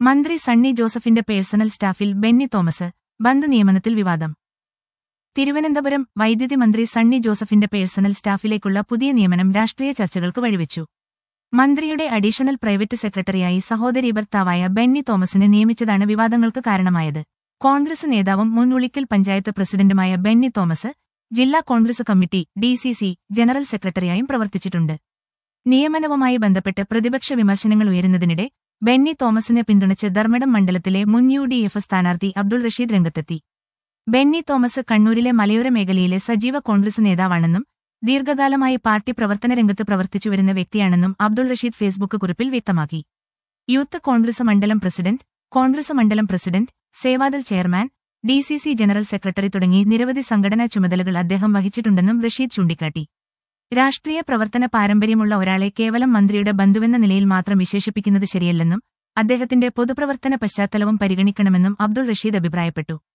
മന്ത്രി സണ്ണി ജോസഫിന്റെ പേഴ്സണൽ സ്റ്റാഫിൽ ബെന്നി തോമസ് ബന്ദ് നിയമനത്തിൽ വിവാദം തിരുവനന്തപുരം വൈദ്യുതി മന്ത്രി സണ്ണി ജോസഫിന്റെ പേഴ്സണൽ സ്റ്റാഫിലേക്കുള്ള പുതിയ നിയമനം രാഷ്ട്രീയ ചർച്ചകൾക്ക് വഴിവെച്ചു മന്ത്രിയുടെ അഡീഷണൽ പ്രൈവറ്റ് സെക്രട്ടറിയായി സഹോദരി ഭർത്താവായ ബെന്നി തോമസിനെ നിയമിച്ചതാണ് വിവാദങ്ങൾക്ക് കാരണമായത് കോൺഗ്രസ് നേതാവും മുൻ ഉളിക്കൽ പഞ്ചായത്ത് പ്രസിഡന്റുമായ ബെന്നി തോമസ് ജില്ലാ കോൺഗ്രസ് കമ്മിറ്റി ഡിസിസി ജനറൽ സെക്രട്ടറിയായും പ്രവർത്തിച്ചിട്ടുണ്ട് നിയമനവുമായി ബന്ധപ്പെട്ട് പ്രതിപക്ഷ വിമർശനങ്ങൾ ഉയരുന്നതിനിടെ ബെന്നി തോമസിനെ പിന്തുണച്ച് ധർമ്മടം മണ്ഡലത്തിലെ മുൻ യു ഡി എഫ് സ്ഥാനാർത്ഥി അബ്ദുൾ റഷീദ് രംഗത്തെത്തി ബെന്നി തോമസ് കണ്ണൂരിലെ മലയോര മേഖലയിലെ സജീവ കോൺഗ്രസ് നേതാവാണെന്നും ദീർഘകാലമായി പാർട്ടി പ്രവർത്തന രംഗത്ത് പ്രവർത്തിച്ചുവരുന്ന വ്യക്തിയാണെന്നും അബ്ദുൾ റഷീദ് ഫേസ്ബുക്ക് കുറിപ്പിൽ വ്യക്തമാക്കി യൂത്ത് കോൺഗ്രസ് മണ്ഡലം പ്രസിഡന്റ് കോൺഗ്രസ് മണ്ഡലം president Sevadal chairman DCC general secretary തുടങ്ങി നിരവധി സംഘടനാ ചുമതലകൾ അദ്ദേഹം വഹിച്ചിട്ടുണ്ടെന്നും റഷീദ് ചൂണ്ടിക്കാട്ടി രാഷ്ട്രീയ പ്രവർത്തന പാരമ്പര്യമുള്ള ഒരാളെ കേവലം മന്ത്രിയുടെ ബന്ധുവെന്ന നിലയിൽ മാത്രം വിശേഷിപ്പിക്കുന്നത് ശരിയല്ലെന്നും അദ്ദേഹത്തിന്റെ പൊതുപ്രവർത്തന പശ്ചാത്തലവും പരിഗണിക്കണമെന്നും അബ്ദുൾ റഷീദ് അഭിപ്രായപ്പെട്ടു